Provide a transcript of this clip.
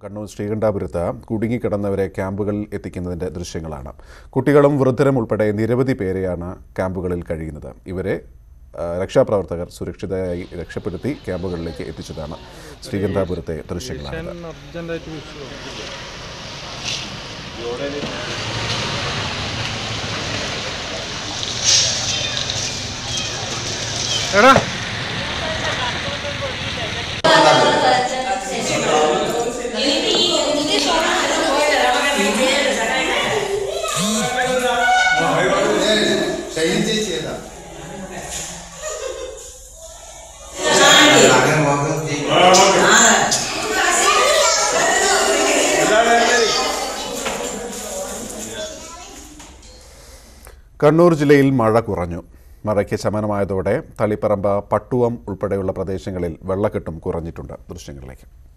കണ്ണൂർ ശ്രീകണ്ഠാപുരത്ത് കുടുങ്ങിക്കിടന്നവരെ ക്യാമ്പുകളിൽ എത്തിക്കുന്നതിൻ്റെ ദൃശ്യങ്ങളാണ് കുട്ടികളും വൃദ്ധരും ഉൾപ്പെടെ നിരവധി പേരെയാണ് ക്യാമ്പുകളിൽ കഴിയുന്നത് ഇവരെ ആ, രക്ഷാപ്രവർത്തകർ സുരക്ഷിതരായി രക്ഷപ്പെടുത്തി ക്യാമ്പുകളിലേക്ക് എത്തിച്ചതാണ് ശ്രീകണ്ഠാപുരത്തെ ദൃശ്യങ്ങളാണ് അർജന്റായിട്ട് വിളിച്ചു എടാ ഷൈൻ ചേച്ചി ഏതാ കണ്ണൂർ ജില്ലയിൽ മഴ കുറഞ്ഞു മഴയ്ക്ക് ശമനമായതോടെ തളിപ്പറമ്പ് പട്ടുവം ഉൾപ്പെടെയുള്ള പ്രദേശങ്ങളിൽ വെള്ളക്കെട്ടും കുറഞ്ഞിട്ടുണ്ട് ദൃശ്യങ്ങളിലേക്ക്